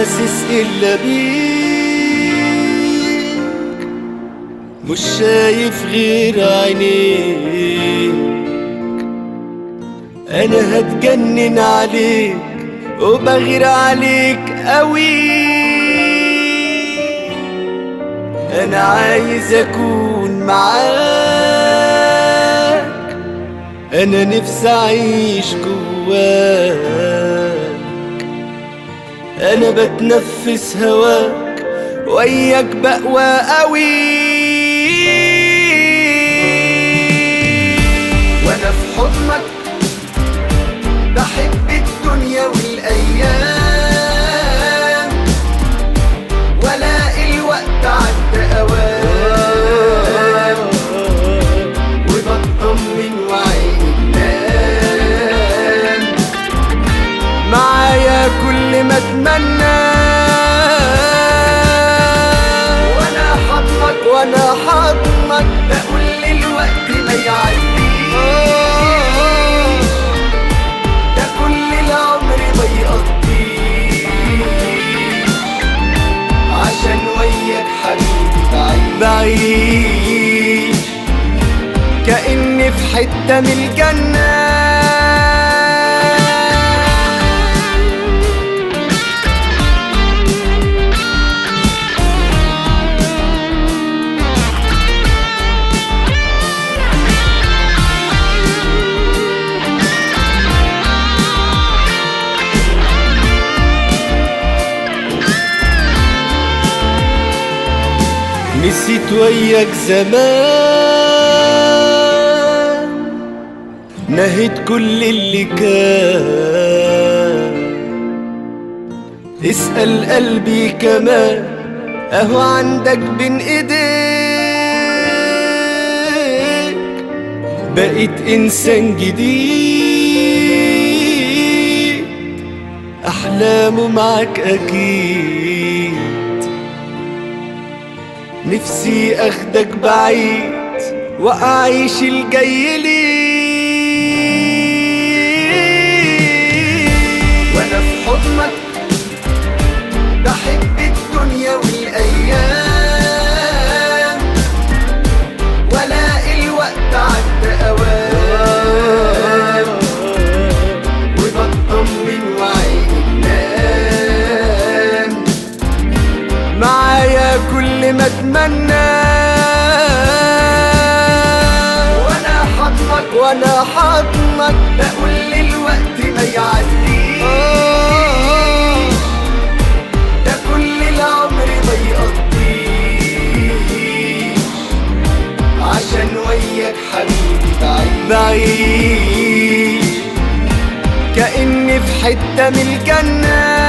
حاسس إلا بيك مش شايف غير عينيك أنا هتجنن عليك وبغير عليك قوي أنا عايز أكون معاك أنا نفسي أعيش جواك أنا بتنفس هواك وياك بقوى قوي وأنا في حضنك بحب الدنيا والأيام ولا الوقت عدى أوام وبطمن وعيني تنام معايا كل ما اتمنى وانا حضنك وانا حضنك بقول الوقت ما يعديش ده كل العمر ما يقضيش عشان وياك حبيبي بعيش بعيش كأني في حتة من الجنة نسيت وياك زمان نهيت كل اللي كان اسأل قلبي كمان اهو عندك بين ايديك بقيت انسان جديد احلامه معاك اكيد نفسي اخدك بعيد واعيش الجاي ليك وانا في حضنك بحب الدنيا والايام ولا الوقت عدى اوام وبطمن وعيني تنام معايا كل ما اتمنى وانا حضنك وانا حضنك بقول الوقت ما يعديش ده كل العمر ما يقضيش عشان وياك حبيبي بعيش بعيش كأني في حتة من الجنة